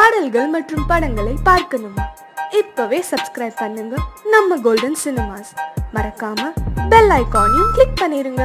பாடல்கள் மற்றும் படங்களை பார்க்கணுமா இப்பவே சப்ஸ்கிரைப் பண்ணுங்க நம்ம கோல்டன் சினிமாஸ் மறக்காம பெல் ஐகானையும் கிளிக் பண்ணிருங்க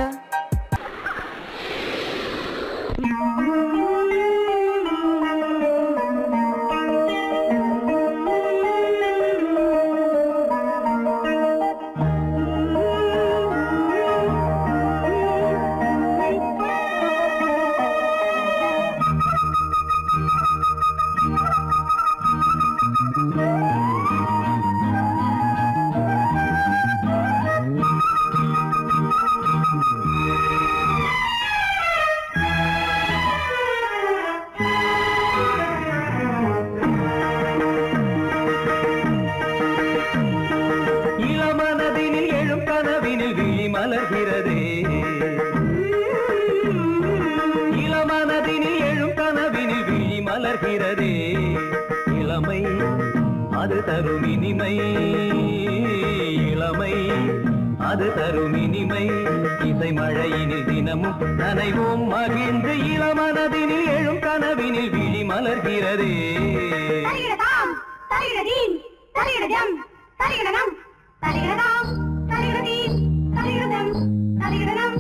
இளமனதினில் எழும் கனவினில் விழி மலர்கிறதே இளமனதினில் எழும் கனவினில் விழி மலர்கிறதே இளமை அது தரும் இனிமை இளமை அது தரும் இனிமை இசை மழையினில் தினமும் நனைவோம் மகிழ்ந்து இளமனதினில் எழும் கனவினில் விழி மலர்கிறதே தலிகிடதாம் தலிகிடதீம் தலிகிடதம் தலிகிடனம் தலிகிடதாம் தலிகிடதீம் தலிகிடதம் தலிகிடனம்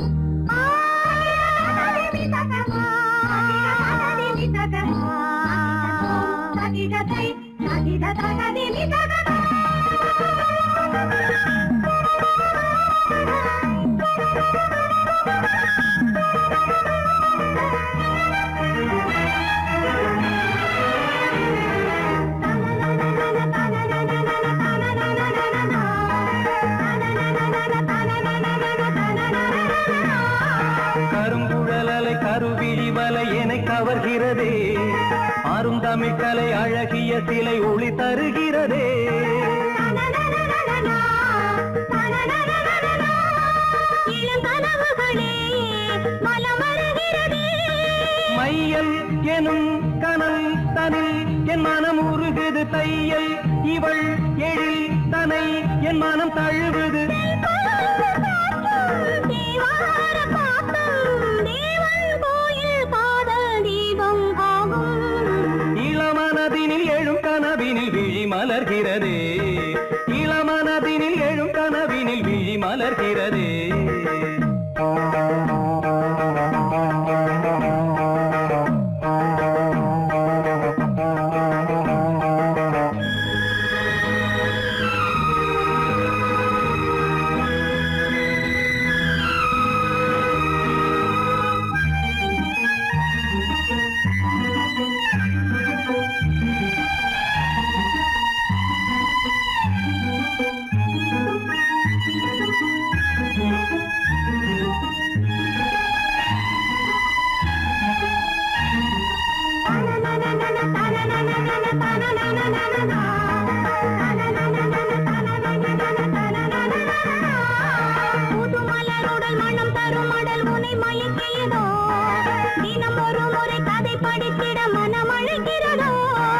கருங்குழலலை கருவிழி வலை என கவர்கிறதே ஆறும் தமிழ் கலை அழகிய சிலை ஒளி தருகிறதே மையல் எனும் கனல் தனில் என் மனம் உருகுது தையல் இவள் எழில் தனை என் மனம் தழுவுது இளமனதினில் எழும் கனவினில் விழி மலர்கிறதே இளமனதினில் எழும் கனவினில் விழி மலர்கிறதே புதுமலருடல் மனம் தரும் மடல் உனை மயக்கியதோ தினம் ஒரு முறை கதை படித்திட மனம் அழைக்கிறதோ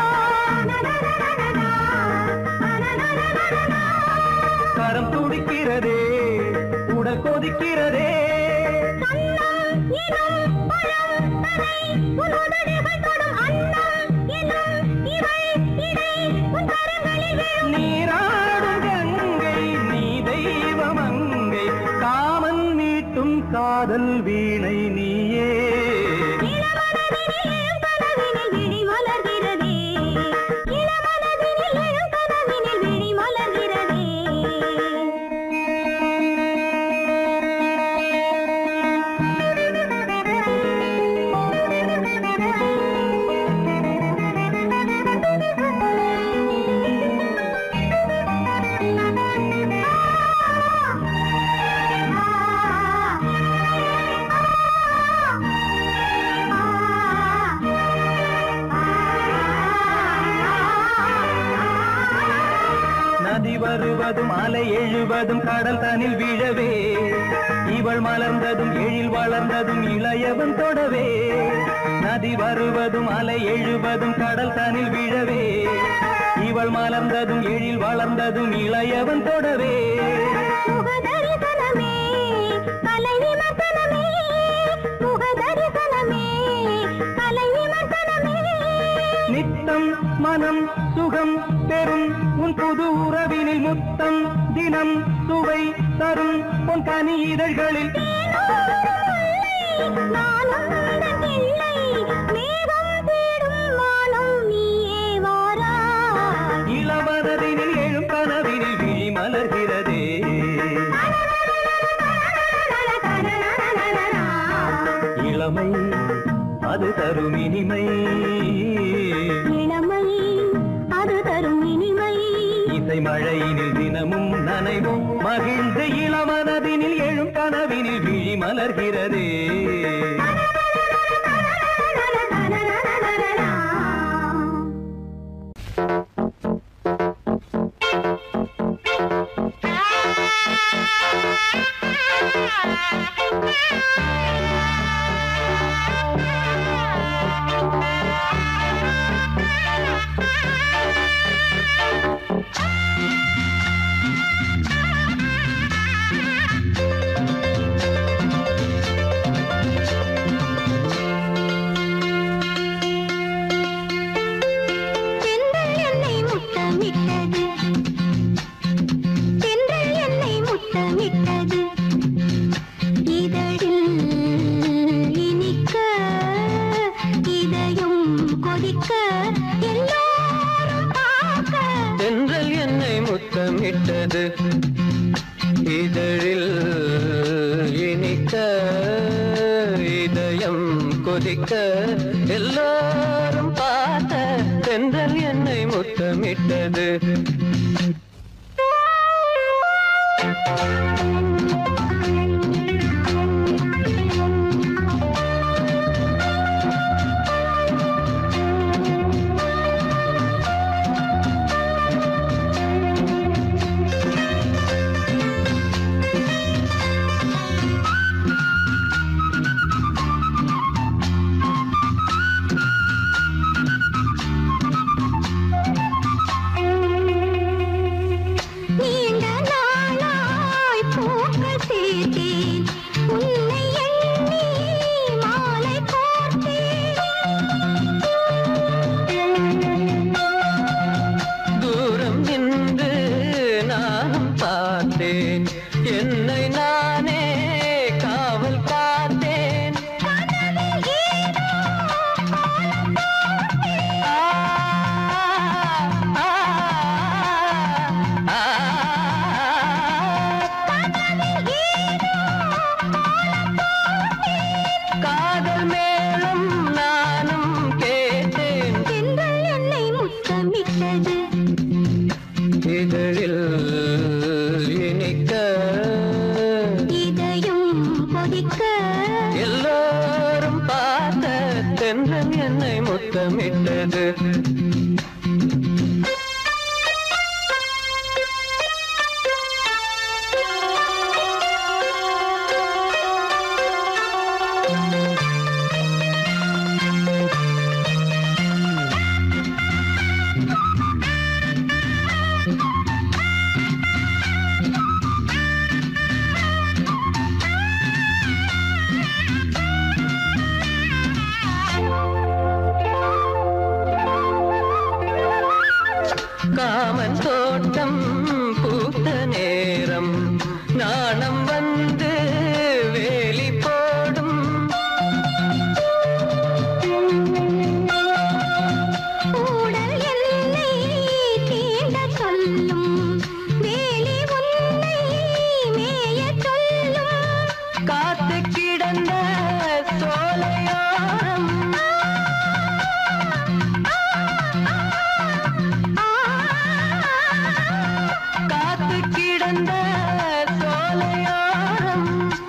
கரம் துடிக்கிறதே உடல் கொதிக்கிறதே கண்ணம் எனும் பழம் தனை உன் உதடுகள் தொடும் அன்னம் எனும் இவள் இடை உன் கரங்களில் விழும் நீராடும் கங்கை நீ தெய்வமங்கை காமன் மீட்டும் காதல் வீணை நீயே இளமனதினில் எழும் கனவினில் விழி மலர்கிறதே இளமனதினில் எழும் கனவினில் விழி மலர்கிறதே நதி வருவதும் அலை எழுவதும் கடல் தனில் விழவே இவள் மலர்ந்ததும் எழில் வளர்ந்ததும் இளையவன் தொடவே நதி வருவதும் அலை எழுவதும் கடல் தனில் விழவே இவள் மலர்ந்ததும் எழில் வளர்ந்ததும் இளையவன் தொடவே முகதரிசனமே கலை விமர்சனமே முகதரிசனமே கலை விமர்சனமே நித்தம் மனம் சுகம் பெறும் உன் புது உறவினில் முத்தம் தினம் சுவை தரும் உன் கனி இதழ்களில் நானும் உந்தன் பிள்ளை, மேகம் தேடும் வானம் நீயே வாராய். இளவரதினில் எழும் கனவினில் விழி மலர்கிறதே இளமை அது தரும் இனிமை இளமை அது தரும் இனிமை இசை மழையினில் தினமும் நனைவும் மகிழ்ந்து இளமனதினில் எழும் கனவினில் விழி மலர்கிறதே தென்றல் என்னை முத்தமிட்டது தென்றல் என்னை முத்தமிட்டது இதழில் இனிக்க இதயம் கொதிக்க எல்லாரும் பார்க்க தென்றல் என்னை முத்தமிட்டது இதழில் இனிக்க இதயம் கொதிக்க எல்லாரும் பார்த்த தென்றல் என்னை முத்தமிட்டது நீண்ட நாளாய் பூக்கள் சேர்த்தேன் உன்னை எண்ணி மாலை கோர்த்தேன் தூரம் நின்று நானும் பார்த்தேன் என்னை நானே காவல் காத்தேன் ஆ, ஆ, ஆ, காதல் மேலும் நானும் கேட்டேன் தென்றல் என்னை முத்தமிட்டது இதழில் இனிக்க இதயம் கொதிக்க எல்லோரும் பார்த்த தென்றல் என்னை முத்தமிட்டது காமன் தோட்டம் பூத்த நேரம் நாணம் வந்து வேலி போடும் ஊடல் என்னை தீண்ட சொல்லும் வேலி உன்னை மேயச் சொல்லும் காத்து கிடந்த சோலையோரம் காத்து கிடந்த சோலையோரம்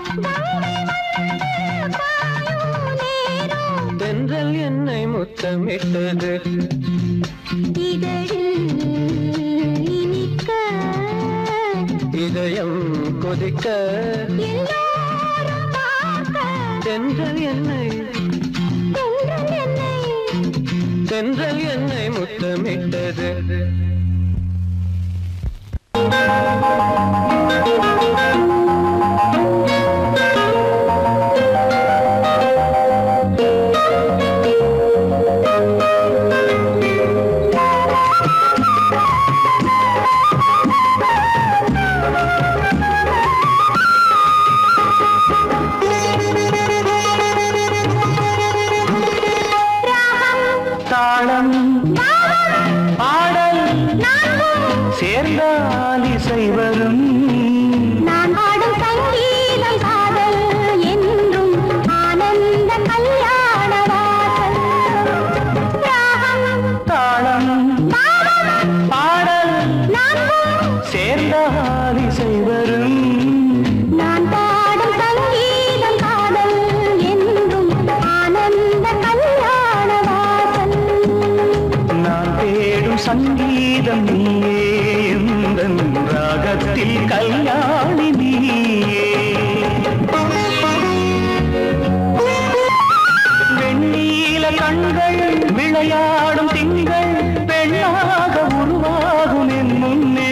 தென்றல் என்னை முத்தமிட்டது இதழில் இனிக்க இதயம் கொதிக்க எல்லாரும் பார்க்க தென்றல் என்னை தென்றல் என்னை தென்றல் என்னை முத்தமிட்டது ஆ பாடல் சேர்ந்தால் இசை வரும் நான் பாடும் சங்கீதம் காதல் என்றும் ஆனந்த கல்யாண வாசல் ராகம் தாளம் பாடல் நான்கும் சேர்ந்தால் இசை வரும் நான் பாடும் சங்கீதம் காதல் என்றும் ஆனந்த கல்யாண வாசல் நான் தேடும் சங்கீதம் நீயே எந்தன் ராகத்தில் கல்யாணி நீயே வெண்ணீல கண்கள் விளையாடும் திங்கள் பெண்ணாக உருவாகும் என் முன்னே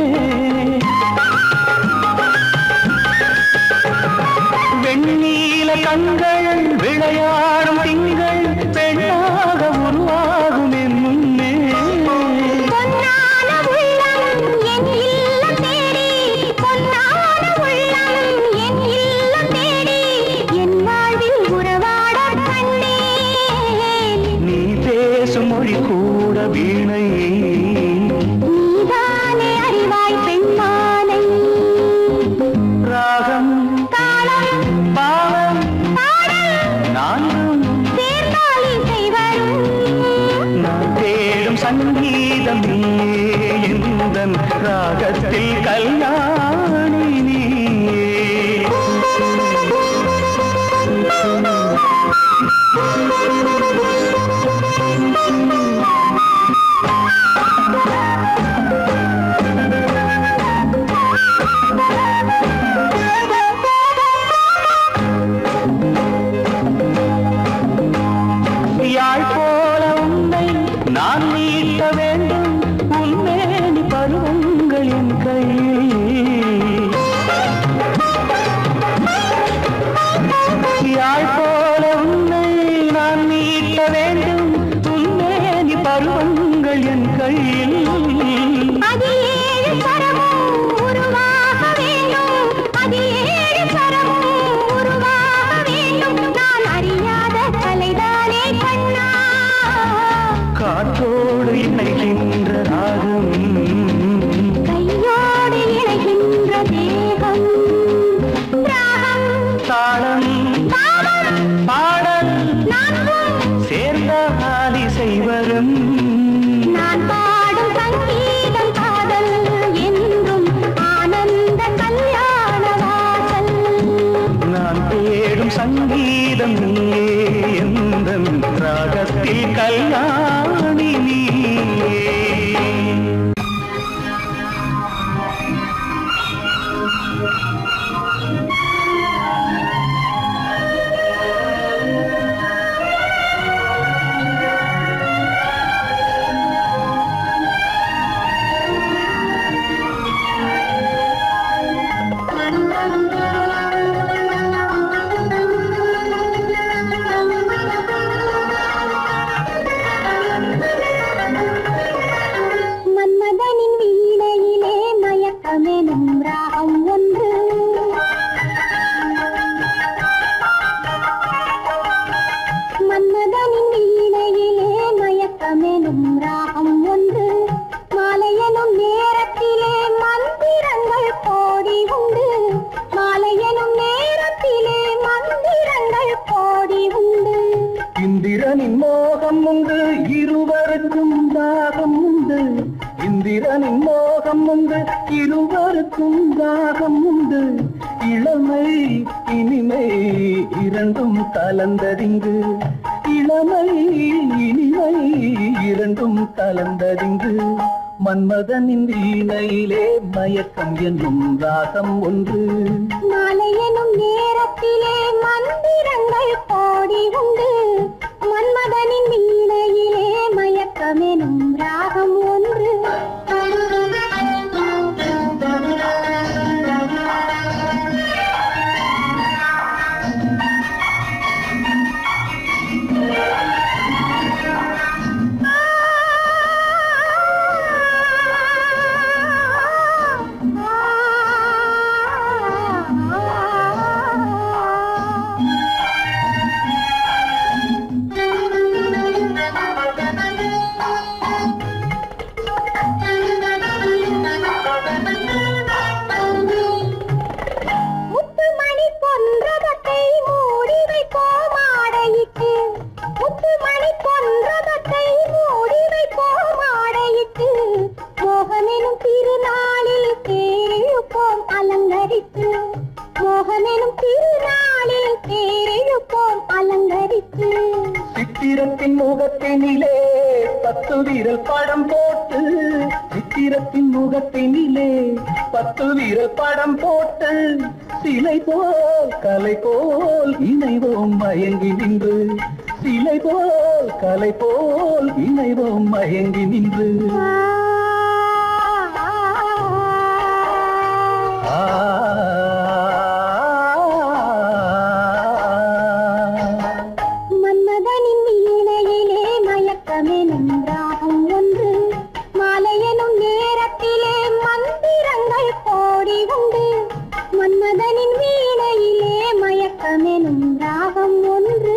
வெண்ணீல கண்கள் விளையாடும் திங்கள் பெண்ணாக உருவாகும் என் முன்னே பொன்னான உள்ளம் என் இல்லம் தேடி பொன்னான உள்ளம் என் இல்லம் தேடி என் வாழ்வில் உறவாடக் கண்டேன் நீ பேசும் மொழி கூட வீணை நீதானே அறிவாய் பெண்மானை ராகம் காலம் பாவம் பாடல் நான்கும் சேர்ந்தால் இசை வரும் நான் தேடும் சங்கீதம் நீயே எந்தன் ராகத்தில் கல்யாணி நீயே யாழ் போல உன்னை நான் நீட்ட வேண்டும் உன்மேனி பருவங்கள் என் கையில் யாழ் போல உன்னை நான் நீட்ட வேண்டும் உன்மேனி பருவங்கள் என் கையில் அதில் ஏழு சரமும் உருவாக வேண்டும் அதில் ஏழு சரமும் உருவாக வேண்டும் நான் அறியாத கலைதானே கண்ணா காற்றோடு இணைகின்ற ராகம் கையோடு இணைகின்ற தேகம் ராகம் தாளம் பாவம் பாடல் நான்கும் சேர்ந்தால் இசை வரும் நான் பாடும் சங்கீதம் காதல் என்றும் ஆனந்த கல்யாண வாசல் நான் தேடும் சங்கீதம் நீயே எந்தன் ராகத்தில் கல்யாணி நீயே மன்மதனின் வீணையிலே மயக்கமெனும் ராகம் ஒன்று மன்மதனின் வீணையிலே மயக்கமெனும் ராகம் ஒன்று மாலையனும் நேரத்திலே மந்திரங்கள் கோடி உண்டு மாலையனும் நேரத்திலே மந்திரங்கள் கோடி உண்டு இந்திரனின் மோகம் உண்டு இருவருக்கும் தாகம் உண்டு இந்திரனின் மோகம் உண்டு இருவருக்கும் தாகம் உண்டு இளமை இனிமை இரண்டும் கலந்ததிங்கு இளமை இனிமை இரண்டும் கலந்ததிங்கு மன்மதனின் வீணையிலே மயக்கம் என்னும் ராகம் ஒன்று மாலையனும் நேரத்திலே மந்திரங்கள் கோடி உண்டு மன்மதனின் வீணையிலே மயக்கமெனும் ராகம் ஒன்று விரல் படம் போட்டு சித்திரத்தின் முகத்தினிலே பத்து விரல் படம் போட்டு சிலை போல் கலை போல் இணைவோம் மயங்கி நின்று சிலை போல் கலை போல் இணைவோம் மயங்கி நின்று மன்மதனின் வீணையிலே மயக்கமே நின்றாகும் ஒன்று மாலையெனும் நேரத்திலே மந்திரங்கள் கோடி உண்டு மன்மதனின் வீணையிலே மயக்கமெனும் ராகம் ஒன்று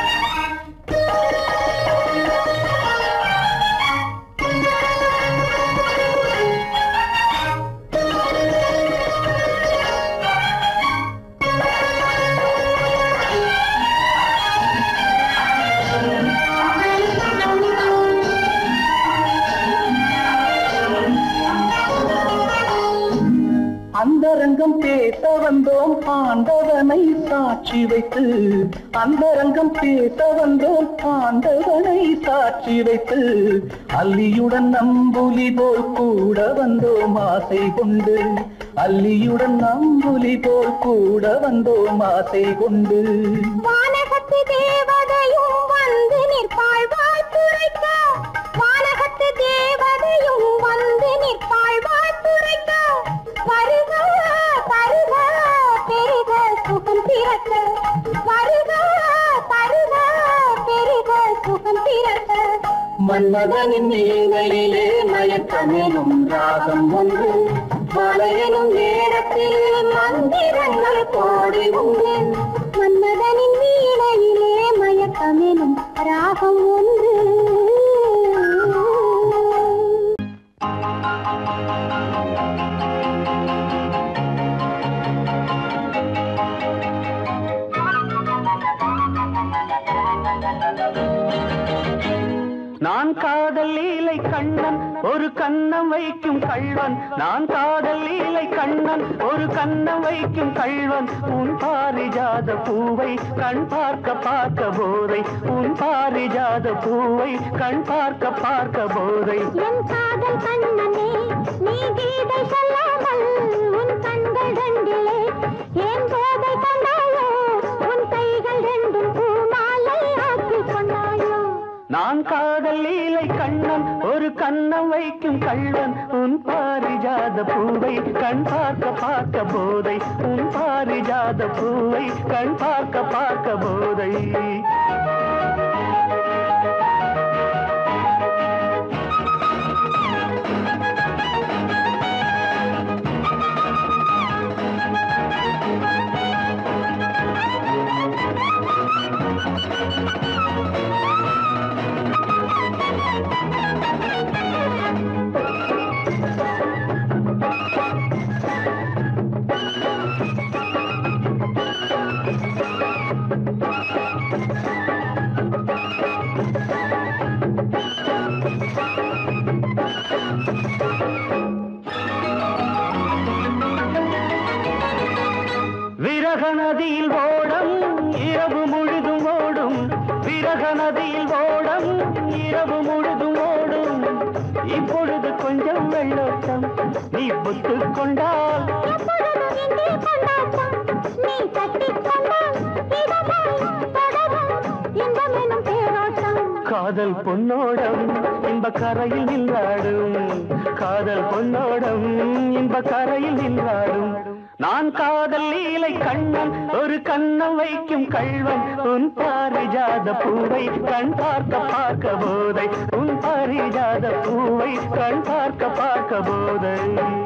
அந்தரங்கம் பேச வந்தோம் ஆண்டவனை சாட்சி வைத்து அந்தரங்கம் பேச வந்தோம் ஆண்டவனை சாட்சி வைத்து அல்லியுடன் நம்புலி போல் கூட வந்தோம் ஆசை கொண்டு அல்லியுடன் நம்புலி போல் கூட வந்தோம் ஆசை கொண்டு வானகத்து தேவதையும் வந்து நிற்பாள் வாழ்த்துரைக்க வானகத்து தேவதையும் வந்து நிற்பாள் வாழ்த்துரைக்க வருக தருக பெருக சுகம் பிறக்க வருக தருக பெருக சுகம் பிறக்க மன்மதனின் மேலையிலே மயக்கமெனும் ராகம் ஒன்று மலையனும் நேரத்திலே மந்திரங்கள் கோடி உண்டு மன்மதனின் வீணையிலே மயக்கமெனும் ராகம் ஒன்று நான் காதல் லீலை கண்ணன் ஒரு கண்ணம் வைக்கும் கள்வன் நான் காதல் லீலை கண்ணன் ஒரு கண்ணம் வைக்கும் கள்வன் உன் பாரிஜாத பூவை கண் பார்க்க பார்க்க போதை உன் பாரிஜாத பூவை கண் பார்க்க பார்க்க போதை என் காதல் கண்ணனே நீ கீதை சொல்லாமல் உன் கண்கள் ரெண்டிலே என் போதை கொண்டாயோ உன் கைகள் ரெண்டும் பூமாலை ஆக்கிக் கொண்டாயோ நான் காதல் லீலை கண்ணன் ஒரு கண்ணம் வைக்கும் கள்வன் உன் பாரிஜாத பூவை கண் பார்க்க பார்க்க போதை உன் பாரிஜாத பூவை கண் பார்க்க பார்க்க போதை விரக நதியில் ஓடம் இரவு முழுதும் ஓடும் விரக நதியில் ஓடம் இரவு முழுதும் ஓடும் இப்பொழுது கொஞ்சம் வெள்ளோட்டம் நீ புத்து கொண்டால் எப்பொழுதும் இங்கே கொண்டாட்டம் நீ கட்டிக் கொண்டால் இதமாய் தொடரும் இன்பமெனும் தேரோட்டம் காதல் பொன்னோடம் இன்ப கரையில் நின்றாடும் காதல் பொன்னோடம் இன்ப கரையில் நின்றாடும் நான் காதல் லீலை கண்ணன் ஒரு கண்ணம் வைக்கும் கள்வன் உன் பாரிஜாத பூவை கண் பார்க்க பார்க்க போதை உன் பாரிஜாத பூவை கண் பார்க்க பார்க்க போதை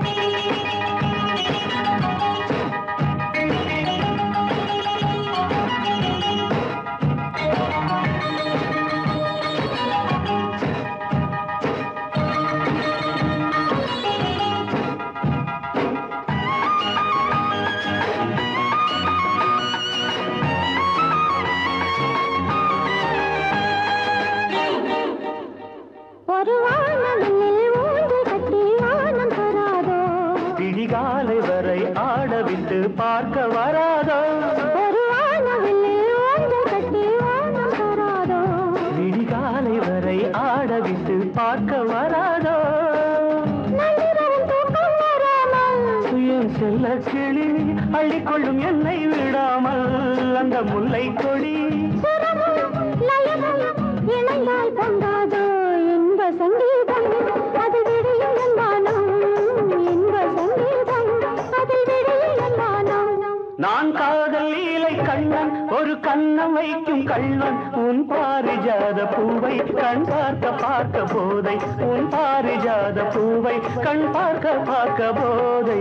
ஒரு வானவில் ஊன்று கட்டி வானம் தராதோ விழிகாலை வரை ஆடவிட்டு பார்க்க வராதோ ஒரு வானவில் ஊன்று கட்டி வானம் தராதோ விழிகாலை வரை ஆடவிட்டு பார்க்க வராதோ நள்ளிரவில் தூக்கம் வராமல் சுயம் செல்ல கிளி அள்ளிக்கொள்ளும் என்னை விடாமல் அந்த முல்லை கொடி சுரமும் லயமும் இணைந்தாய் கொண்டாதோ இன்ப சங்கீதம் அது விடியும் என்மானம் இன்ப சங்கீதம் அதில் விடியும் என்மானம் நான் காதல் லீலை கண்ணன் ஒரு கண்ணம் வைக்கும் கண்ணன் உன் பாரிஜாத பூவை கண் பார்க்க பார்க்க போதை உன் பாரிஜாத பூவை கண் பார்க்க பார்க்க போதை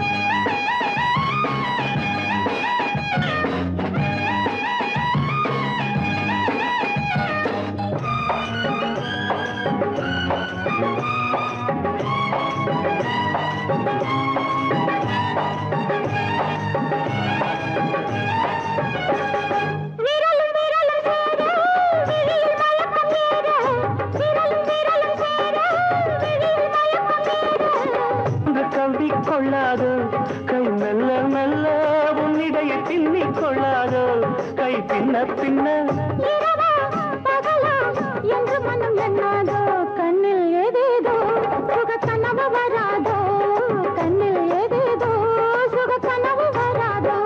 விரலும் விரலும் சேர விழியில் மயக்கம் ஏற விரலும் விரலும் சேர விழியில் மயக்கம் ஏற இந்த கவி கொள்ளாதோ கை மெல்ல மெல்ல உன்னிடைய பின்னிக் கொள்ளாதோ கை பின்ன பின்ன இரவா பகலா என்று மனம் எண்ணாதோ கண்ணில் ஏதேதோ சுக கனவு வராதோ கண்ணில் ஏதேதோ சுக கனவு வராதோ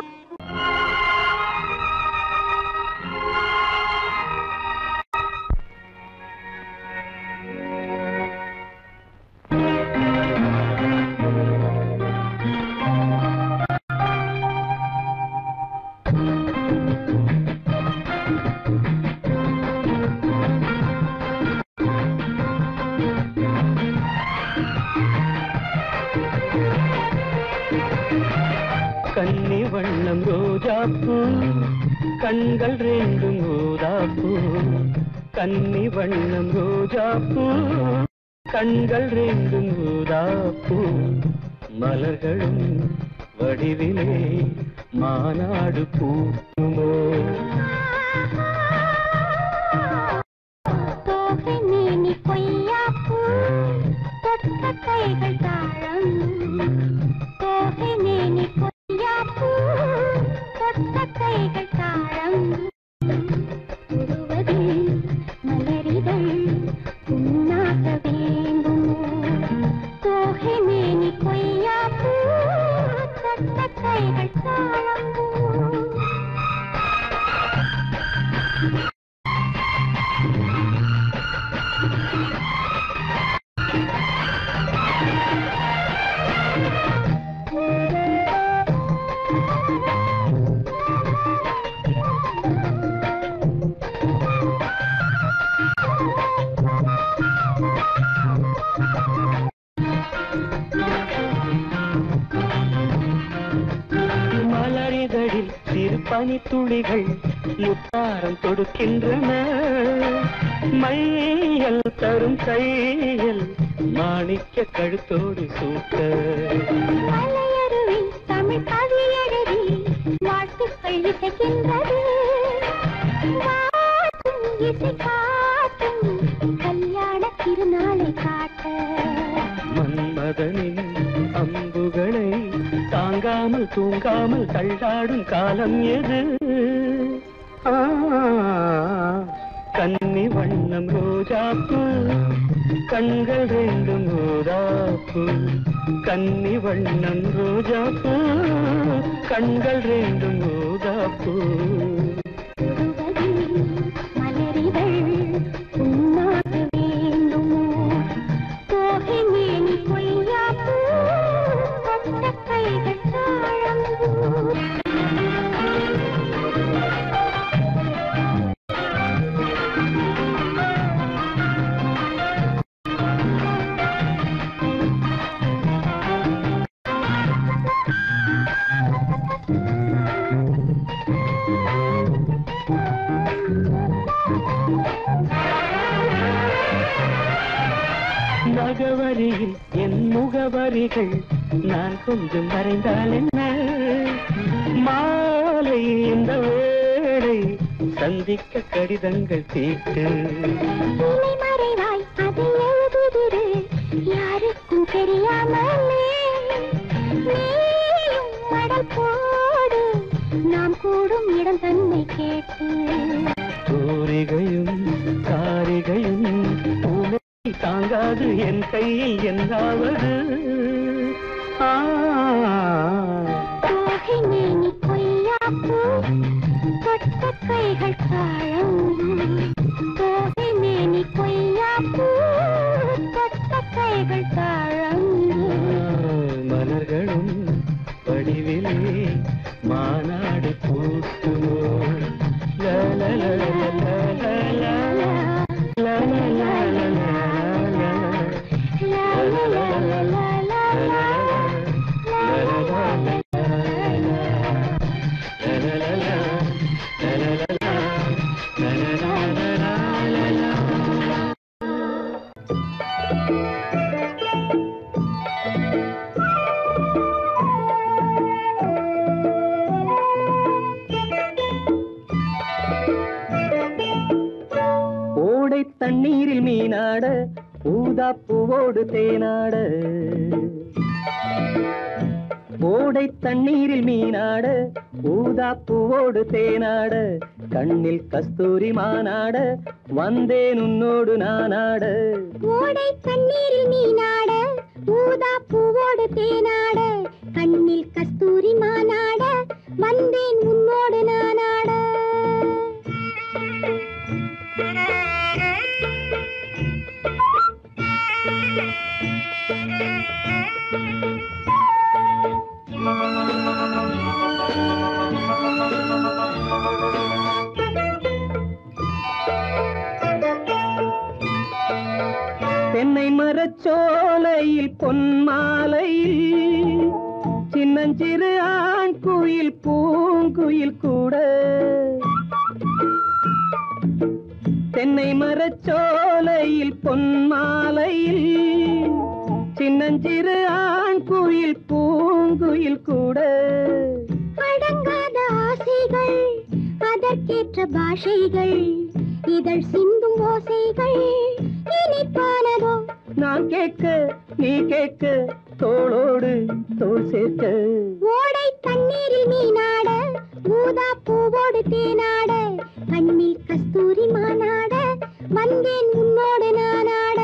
கன்னி வண்ணம் ரோஜாப்பூ கண்கள் ரெண்டும் ஊதாப்பூ கன்னி வண்ணம் ரோஜாப்பூ கண்கள் ரெண்டும் ஊதாப்பூ மலர்களும் வடிவிலே மாநாடு பூமோ தோகை மேனி பொய்யாப்பூ தொட்ட கைகள் தாழம் தோகை மேனி பொய்யாப்பூ தொட்ட கைகள் தாழம் உருவதில் மலரிதழ் உண்ணாக வேண்டுமோ தோகை மேனி பொய்யாப்பூ தொட்ட கைகள் தாழம் மலரிதழில் சிறு பனித்துளிகள் முத்தாரம் தொடுக்கின்றன மையல் தரும் கையில் மாணிக்க கழுத்தோடு சூட்ட மலையருவி தமிழ் கவி எழுதி வாழ்த்துக்கள் இசைக்கின்றது வாட்டும் இசை காட்டும் கல்யாண திருநாளை காட்ட மன்மதனின் அம்புகளை தாங்காமல் தூங்காமல் தள்ளாடும் காலம் எது ஆ, கன்னி வண்ணம் ரோஜாப்பு கண்கள் ரெண்டும் ரோஜாப்பு கன்னி வண்ணம் ரோஜாப்பு கண்கள் ரெண்டும் ரோஜாப்பு உருவதில் மலரிதழ் உண்ணாக வேண்டுமோ தோகை மேனி பொய்யாப்பூ கொட்ட கைகள் தாழம் நகவரியில் என் முகவரிகள் நான் கொஞ்சம் வரைந்தால் என்ன மாலை இந்த வேளை சந்திக்க கடிதங்கள் தீட்டு இலை மறைவாய் அதை எழுதுதிரு யாருக்கும் தெரியாமலே நீயும் மடல் போடு நாம் கூடும் இடம் தன்னை கேட்டு தூரிகையும் காரிகையும் பூனை தாங்காது என் கையில் என்னாவது ஆ தோகைமேனி கொய்யாப்பூ, தொட்ட கைகள் தாழம்பூ. தோகைமேனி கொய்யாப்பூ, தொட்ட கைகள் தாழம்பூ. மலர்களும் வடிவிலே மாநாடு பூக்குமோ லா, லா, லா, லா, லா, லா, லா, லா. லா, லா, லா, லா, லா, லா. லா, லா, லா, லா, லா, லா, லா. லா, லா, லா, லா, ஓடை தண்ணீரில் மீனாட ஊதா பூவோடு தேனாட ஓடை தண்ணீரில் மீனாட ஊதா பூவோடு தேனாட கண்ணில் கஸ்தூரி மானாட வந்தேன் உன்னோடு நானாட ஓடை தண்ணீரில் நீனாட ஊதா பூவோடு தேனாட கண்ணில் கஸ்தூரி மானாட வந்தேன் உன்னோடு நானாட தென்னை மரச்சோலையில் பொன்மாலையில் சின்னஞ்சிறு ஆண் குயில் பூங்குயில் கூட தென்னை மரச்சோலையில் பொன்மாலையில் சின்னஞ்சிறு ஆண் குயில் பூங்குயில் கூட அடங்காத ஆசைகள் அதற்கேற்ற பாஷைகள் இதழ் சிந்தும் ஓசைகள் இனிப்பானதோ நான் கேட்க நீ கேட்க தோளோடு தோள் சேர்க்க ஓடை தண்ணீரில் மீனாட ஊதா பூவோடு தேனாட கண்ணில் கஸ்தூரி மானாட வந்தேன் உன்னோடு நானாட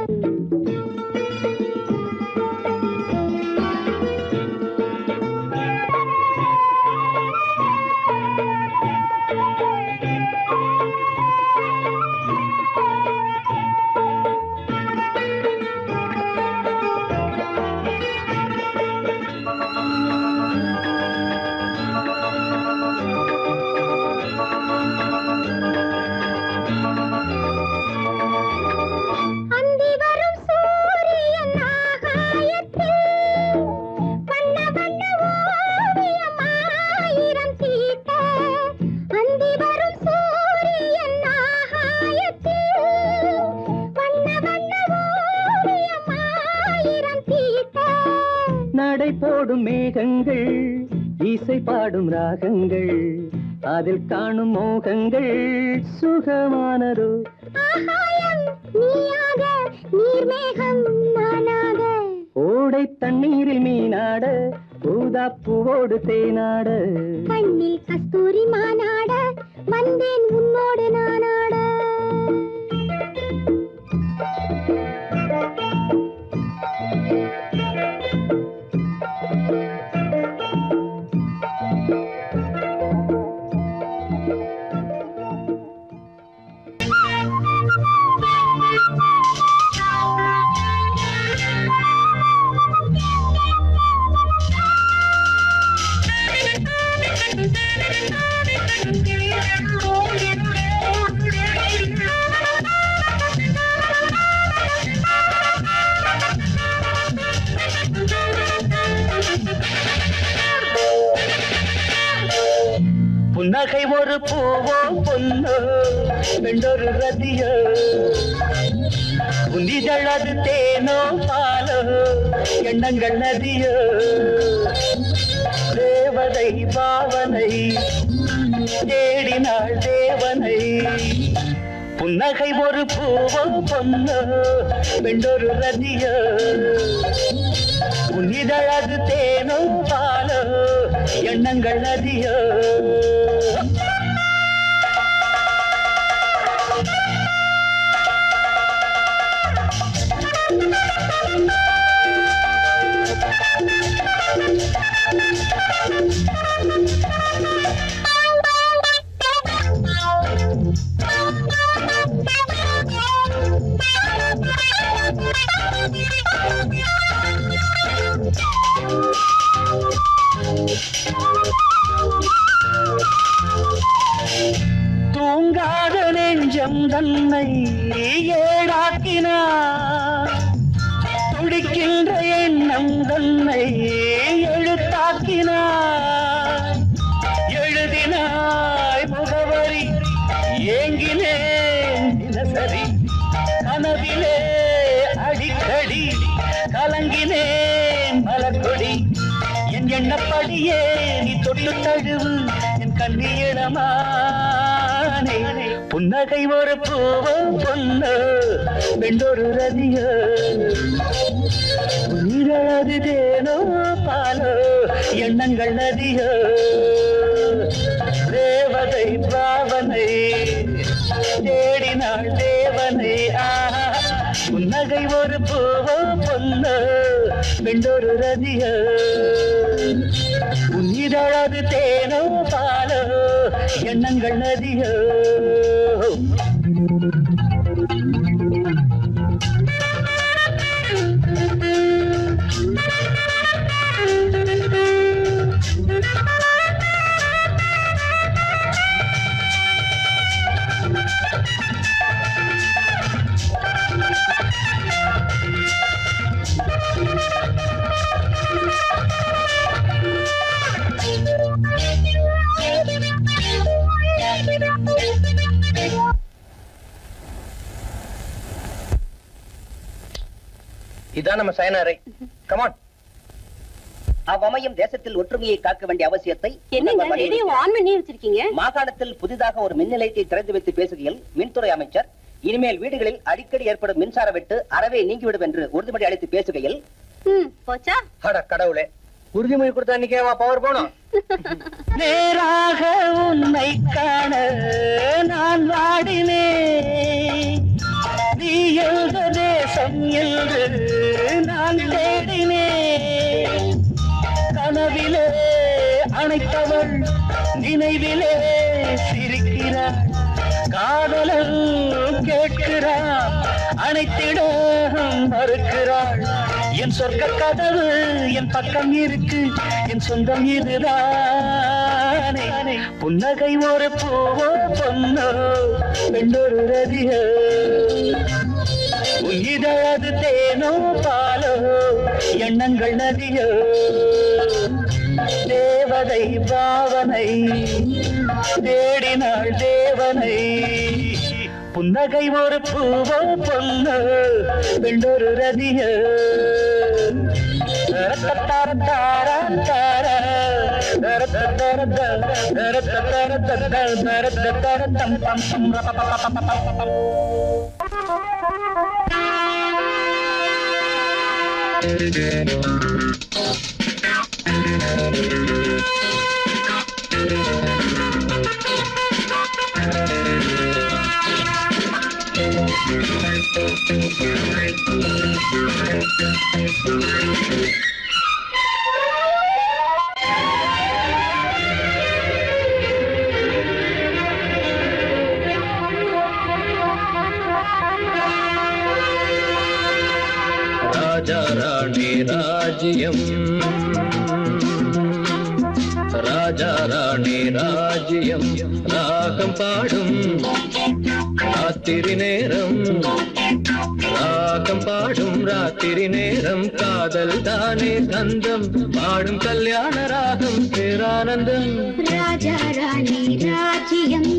அந்தி வரும் சூரியன் ஆகாயத்தில் வண்ண வண்ண ஓவியம் ஆயிரம் தீட்ட அந்தி வரும் சூரியன் ஆகாயத்தில் வண்ண வண்ண ஓவியம் ஆயிரம் தீட்ட நடை போடும் மேகங்கள் இசை பாடும் ராகங்கள் அதில் காணும் மோகங்கள் சுகமானதோ ஆகாயம் நீயாக நீர்மேகம் நானாக ஓடை தண்ணீரில் மீனாட ஊதா பூவோடு தேனாட கண்ணில் கஸ்தூரி மானாட வந்தேன் உன்னோடு நானாட புன்னகை ஒரு பூவோ பொன்னோ பெண்டொரு ரதியோ புனிதழது தேனோ பாலோ எண்ணங்கள் நதியோ தேவதை பாவனை தேடினாள் தேவனை புன்னகை ஒரு பூவோ பொன்னோ பெண்டொரு ரதியோ புனிதழது தேனோ பாலோ எண்ணங்கள் நதியோ ஆ தூங்காத நெஞ்சம் தன்னை ஏடாக்கினார் துடிக்கின்ற எண்ணம் தன்னை எழுத்தாக்கினார் எழுதினாய் முகவரி ஏங்கினேன் தினசரி கனவிலே அடிக்கடி கலங்கினேன் மலர்கொடி என் எண்ணப்படியே நீ தொட்டு தழுவு என் கண்ணியிடமானே புன்னகை ஒரு பூவோ பொண்ணு வெண்டொரு ரதியோ உயிரழகு தேனோ பாலோ எண்ணங்கள் நதியோ தேவதை பாவனை தேடினாள் தேவனை ஆஹா புன்னகை ஒரு பூவோ பொண்ணு வெண்டொரு ரதியோ உயிரழகு தேனோ பாலோ எண்ணங்கள் நதியோ இதான் நம்ம சயனாரை கமான் அவ்வமயம் தேசத்தில் ஒற்றுமையை காக்க வேண்டிய அவசியத்தை என்னங்க முதல்வர் ரேடியோ வலியுறுத்தினார். ஆன் பண்ணி வச்சிருக்கீங்க மாகாணத்தில் புதிதாக ஒரு மின் நிலையத்தை திறந்து வைத்து பேசுகையில் மின்துறை அமைச்சர் இனிமேல் வீடுகளில் அடிக்கடி ஏற்படும் மின்சார வெட்டு அறவே நீங்கிவிடும் என்று உறுதிமொழி அளித்து பேசுகையில் ம் போச்சா அட கடவுளே உறுதிமொழி கொடுத்தா அன்னைக்கேவா பவர் போனோம் நேராக உன்னை காண நான் வாடினேன் நீ எழுத தேசம் என்று நான் தேடினேன் கனவிலே அணைத்தவள் நினைவிலே சிரிக்கிறாள் காதலன் கேட்கிறாள் அனைத்திட மறுக்கிறாள் என் சொர்க்க கதவு என் பக்கம் இருக்கு என் சொந்தம் இதுதானே புன்னகை ஒரு பூவோ பொன்னோ பெண்ணொரு ரதியோ உயிரது தேனோ பாலோ எண்ணங்கள் நதியோ தேவதை பாவனை தேடினாள் தேவனை புன்னகை ஒரு பூவோ பொண்ணு வெண்டொரு ரதியோ ராஜா ராணி ராஜ்யம் ராஜா ராணி ராஜ்யம் ராகம் பாடும் ராத்திரி நேரம் ராகம் பாடும் ராத்திரி நேரம் காதல் தானே கந்தம் பாடும் கல்யாண ராகம் பேரானந்தம் ராஜா ராணி ராஜ்யம்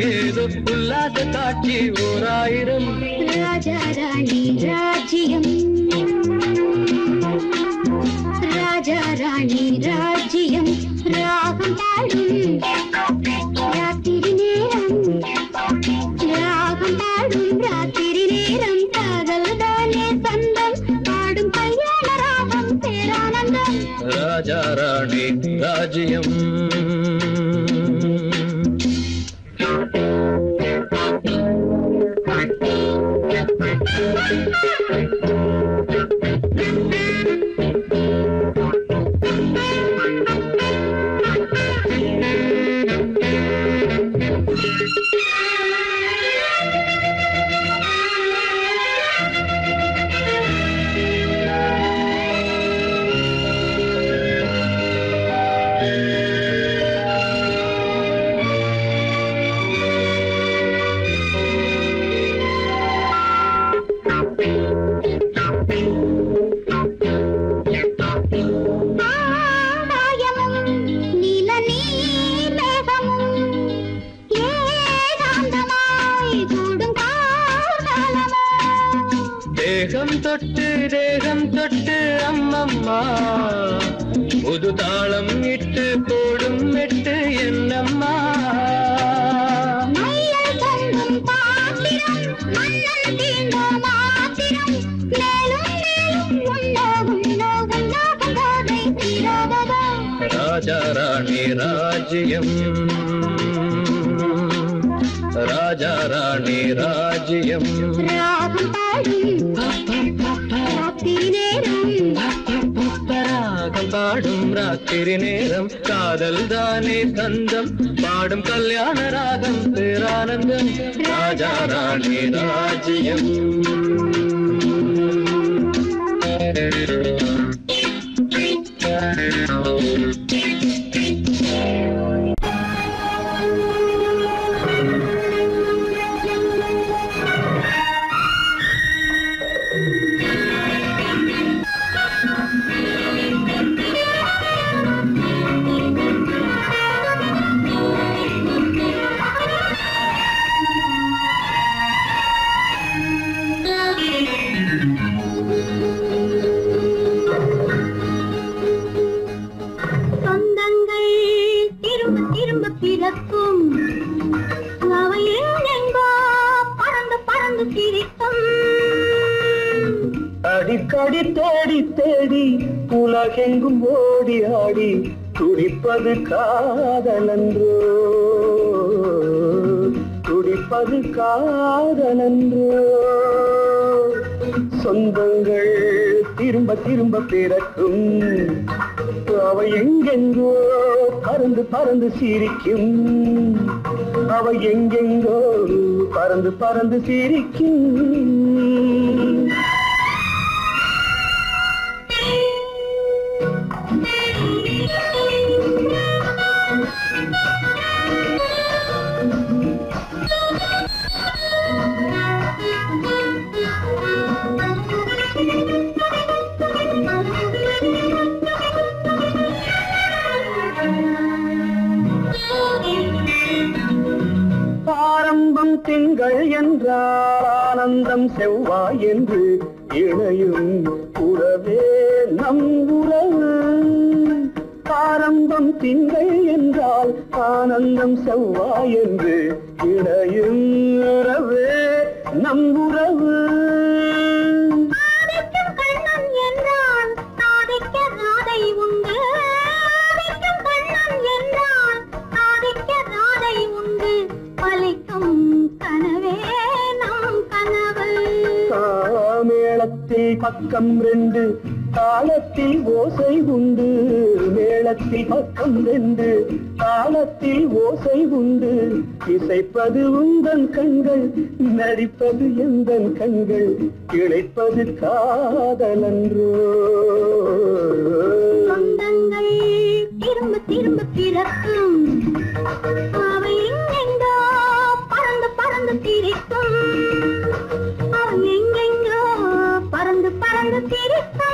இங்கேதோ உல்லாத காட்சி ஓராயிரம் ராஜா ராணி ராஜ்யம் ராஜா ராணி ராஜ்யம் ராகம் பாடும் ராத்திரி நேரம் ராகம் பாடும் ராத்திரி நேரம் காதல் தானே சந்தம் பாடும் கல்யாண ராகம் பேரானந்தம் ராஜா ராணி ராஜ்யம் ஆகாயமும் நீல நீமேகமும் ஏகாந்தமாய் கூடும் காலமோ தேகம் தொட்டு தேகம் தொட்டு அம்மம்மா புது தாளம் இட்டு போடும் மெட்டு என்னம்மா மையல் பொங்கும் பாத்திரம் மன்னன் தீண்டும் மாத்திரம் மேலும் மேலும் உண்ணோ உண்ணோ உண்ணாகும் போதை தீராததோ ராஜா ராணி ராஜ்யம் ராஜா ராணி ராஜ்யம் ராகம் பாடும் ராத்திரி நேரம் ராகம் பாடும் ராத்திரி நேரம் காதல் தானே தந்தம் பாடும் கல்யாண ராகம் பேரானந்தம் ராஜா ராணி ராஜ்யம் சொந்தங்கள் திரும்ப திரும்ப பிறக்கும் அவை எங்கெங்கோ பறந்து பறந்து சிரிக்கும் அடிக்கடி தேடி தேடி உலகெங்கும் ஓடி ஆடி துடிப்பது காதலன்றோ துடிப்பது காதலன்றோ சொந்தங்கள் திரும்ப திரும்ப பிறக்கும் அவை எங்கெங்கோ பறந்து பறந்து சிரிக்கும் அவை எங்கெங்கோ பறந்து பறந்து சிரிக்கும் ஆரம்பம் திங்கள் என்றால் ஆனந்தம் செவ்வாய் என்று இணையும் உறவே நம் உறவு ஆரம்பம் திங்கள் என்றால் ஆனந்தம் செவ்வாய் என்று இணையும் உறவே நம் உறவு ஆதிக்கும் கண்ணன் என்றான் சாதிக்க ராதை உண்டு ஆதிக்கும் கண்ணன் என்றான் சாதிக்க ராதை உண்டு பலிக்கும் கனவே நம் கனவு மேளத்தில் பக்கம் ரெண்டு தாளத்தில் ஓசை உண்டு மேளத்தில் பக்கம் ரெண்டு தாளத்தில் ஓசை உண்டு இசைப்பது உந்தன் கண்கள் நடிப்பது எந்தன் கண்கள் இழைப்பது காதலன்றோ சொந்தங்கள் திரும்ப திரும்ப பிறக்கும் அவை எங்கெங்கோ பறந்து பறந்து திரிக்கும் அவை எங்கெங்கோ பறந்து பறந்து திரிக்கும்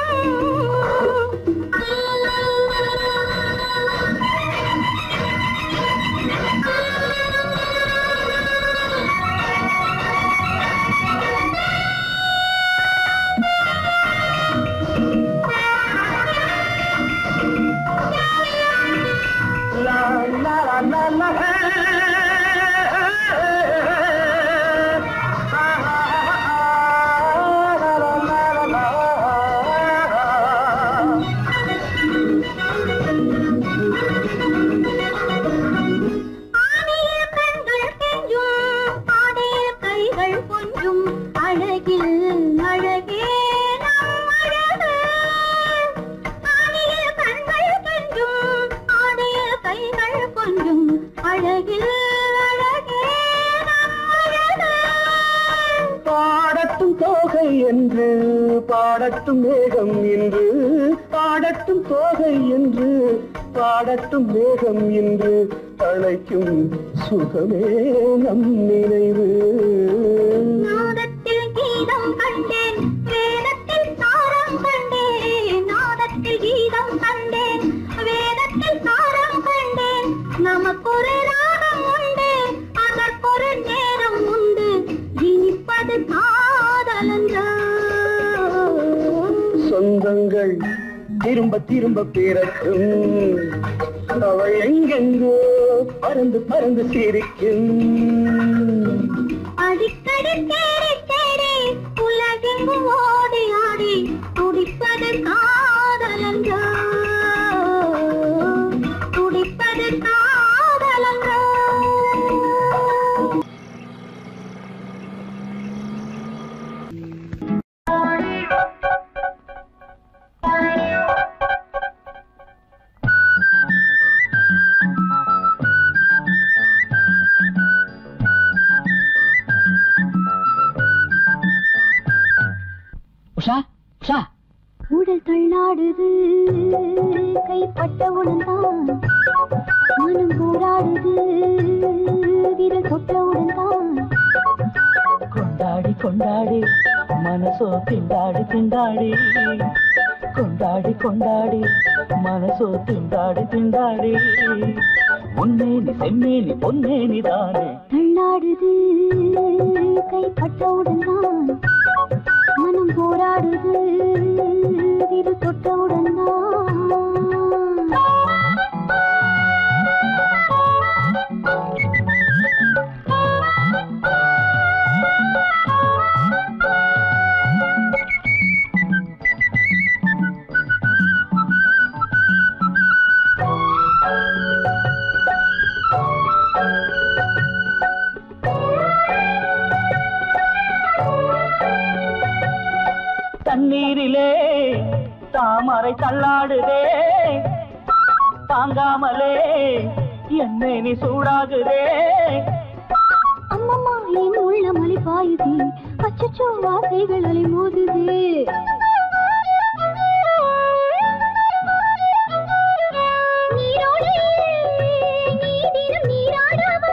அழகே நம்மழகு பாடட்டும் தோகை என்று பாடட்டும் மேகம் என்று பாடட்டும் தோகை என்று பாடட்டும் மேகம் என்று அழைக்கும் சுகமே நம் நினைவு நாதத்தில் கீதம் கண்டேன் வேதத்தில் சாரம் கண்டேன் நாதத்தில் கீதம் கண்டேன் வேதத்தில் சாரம் கண்டேன் நமக்கொரு ராகம் உண்டு அதற்கொரு நேரம் உண்டு இனிப்பது காதலன்றோ சொந்தங்கள் திரும்ப திரும்ப பிறக்கும் அவள் எங்கெங்கோ பறந்து பறந்து சிரிக்கும் அடிக்கடி தேடி தேடி உலகெங்கும் ஓடி ஆடி துடிப்பது காதலன்றோ துடிப்பது காதலன்றோ உஷா உஷா உடல் தள்ளாடுது கைப்பட்டவுடன் தான் மனம் போராடுது விரல் தொட்டவுடன் தான் கொண்டாடி கொண்டாடி மனசோ திண்டாடி திண்டாடி கொண்டாடி கொண்டாடி மனசோ திண்டாடி திண்டாடி உன்னேனி செம்மேனி பொன்னேனி தானே தள்ளாடுது கைப்பட்டவுடன் தான் மனம் போராடுது விரல் தொட்டவுடன் தான் தண்ணீரிலே தாமரை தள்ளாடுதே தாங்காமலே என்னை நீ சூடாகுதே அம்மம்மா என் உள்ள மலை பாயுதே அச்சச்சோ வாசைகள் அலை மோதுதே நீரோடே, நீ தினம் நீராடவா?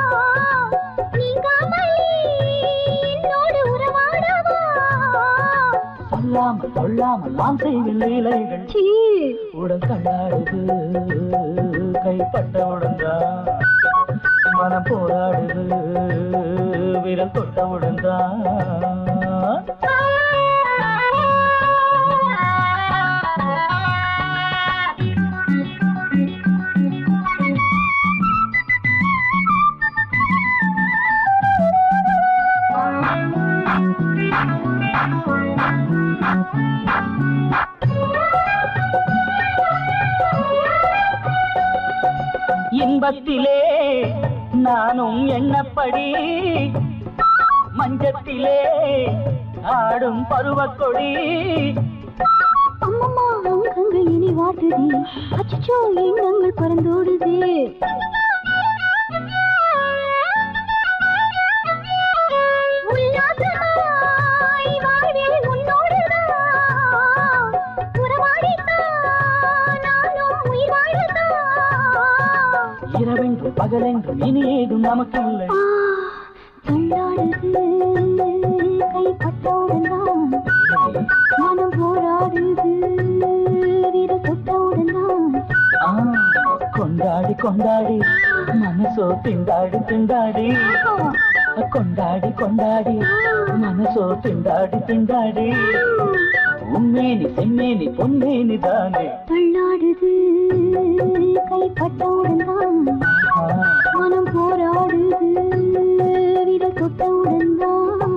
நீங்காமலே என்னோடு உறவாடவா? சொல்லாமல் கொள்ளாமல் நாம் செய்யும் லீலைகள் சீ, உடல் தள்ளாடுது கைப்பட்டவுடன் தான் மனம் போராடுது விரல் தொட்டவுடன் தான் இன்பத்திலே நானும் எண்ணப்படி மஞ்சத்திலே ஆடும் பருவக்கொடி அம்மம்மா அங்கங்கள் இனி வாட்டுதே அச்சச்சோ எண்ணங்கள் பறந்தோடுதே உல்லாசமாய் வாழ்வில் உன்னோடுதான் உறவாடித்தான் நானும் உயிர் வாழத்தான் இரவென்றும் பகலென்றும் இனி ஏதும் நமக்கில்லை ஆ, தள்ளாடுது கைப்பட்டவுடன் தான் மனம் போராடுது விரல் தொட்டவுடன் தான் ஆ, கொண்டாடி கொண்டாடி மனசோ திண்டாடி திண்டாடி கொண்டாடி கொண்டாடி மனசோ திண்டாடி திண்டாடி உண்மேனி செம்மேனி பொன்னேனி தானே தள்ளாடுது கைப்பட்டவுடன் தான் ஆ, மனம் போராடுது விரல் தொட்டவுடன் தான்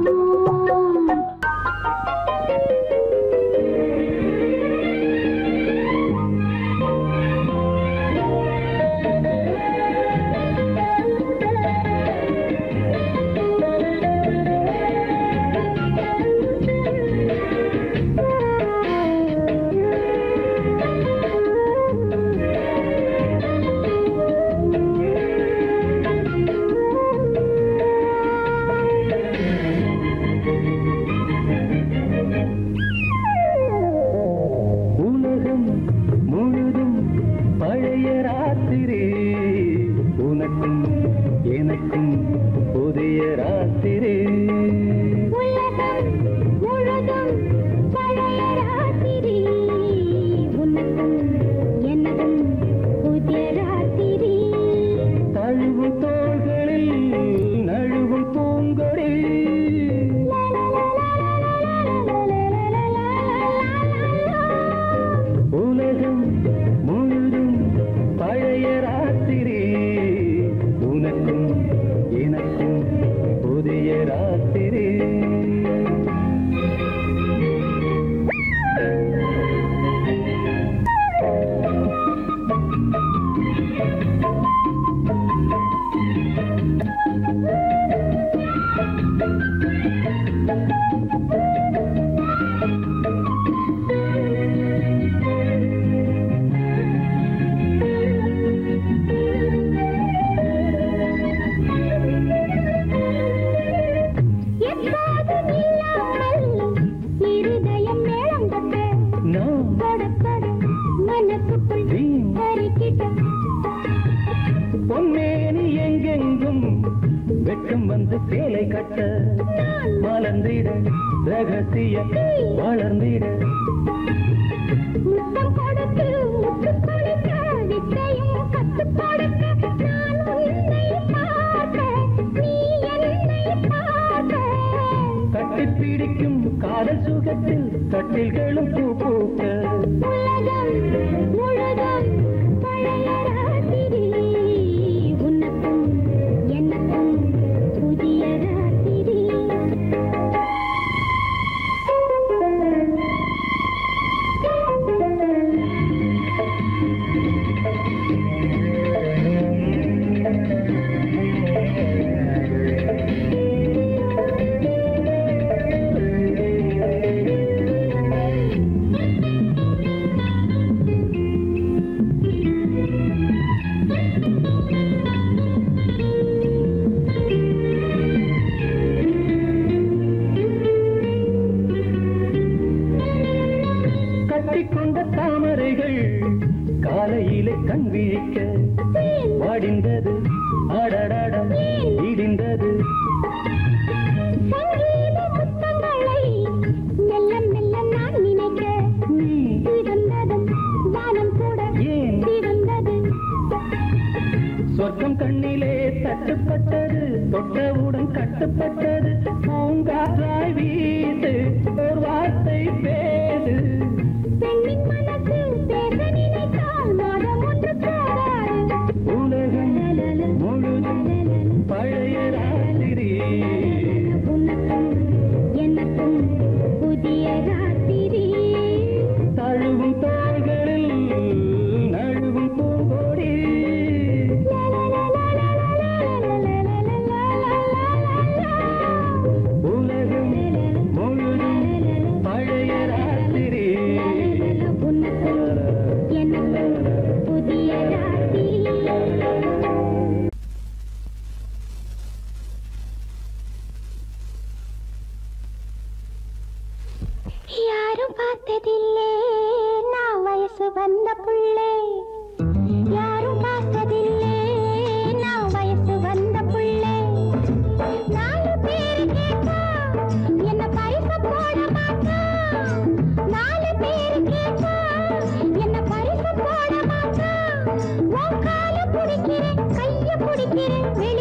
உனக்கும் எனக்கும் புதிய ராத்திரி உலகம் முழுதும் பழைய ராத்திரி உனக்கும் எனக்கும் புதிய ராத்திரி தழுவும் தோள்களில் நழுவும் பூங்கொடி உலகம் முழுதும் பழைய ராத்திரி உனக்கும் எனக்கும் புதிய ராத்திரி எப்போதும் இல்லாமல் இருதயம் மேளம் தட்ட நான் படப்பட மனசுக்குள் வீண் அறிக்கிட்ட பொன்னேனி எங்கெங்கும் வெட்கம் வந்து சேலை கட்ட மலர்ந்திட ரகசிய வளர்ந்திட முத்தம் கொடுத்து முத்து கொடுக்க வித்தையும் கத்துக் கொடுக்க நான் உன்னை பார்க்க நீ என்னை பார்க்க கட்டிப் பிடிக்கும் காதல் சுகத்தில் கட்டில்களும் பூ பூக்க உலகம் முழுதும் பழைய ராத்திரி உனக்கும் எனக்கும் புதிய ராத்திரி கட்டிக்கொண்ட தாமரைகள் காலையிலே கண் விழிக்க வாடிந்தது அடடடம் இடிந்தது சங்கீத முத்தங்களை மெல்ல மெல்ல நான் நினைக்க நீ சிவந்ததும் வானம் கூட ஏன் சிவந்தது சொர்க்கம் கண்ணிலே தட்டுப்பட்டது தொட்டவுடன் கட்டுப்பட்டது பூங்காற்றாய் வீசு ஒரு வார்த்தை பேசு பெண்ணின் மனசு பேச நினைத்தால் மாதம் ஒன்று போகாது உலகம் முழுதும் பழைய ராத்திரி உனக்கும் எனக்கும் புதிய ராத்திரி தழுவும் தோள்களில் நழுவும் பூங்கோடி உலகம் முழுதும் பழைய ராத்திரி உனக்கும் எனக்கும் புதிய ராத்திரி யாரும் பார்த்ததில்லே நான் வயசு வந்த புள்ளே யாரும் பார்த்ததில்லே நான் வயசு வந்த புள்ளே நாலு பேரு கேட்டா என்ன பரிசு போட மாட்டா நாலு பேரு கேட்டா என்ன பரிசு போட மாட்டா உன் கால பிடிக்கிறேன் கைய பிடிக்கிறேன் வெளி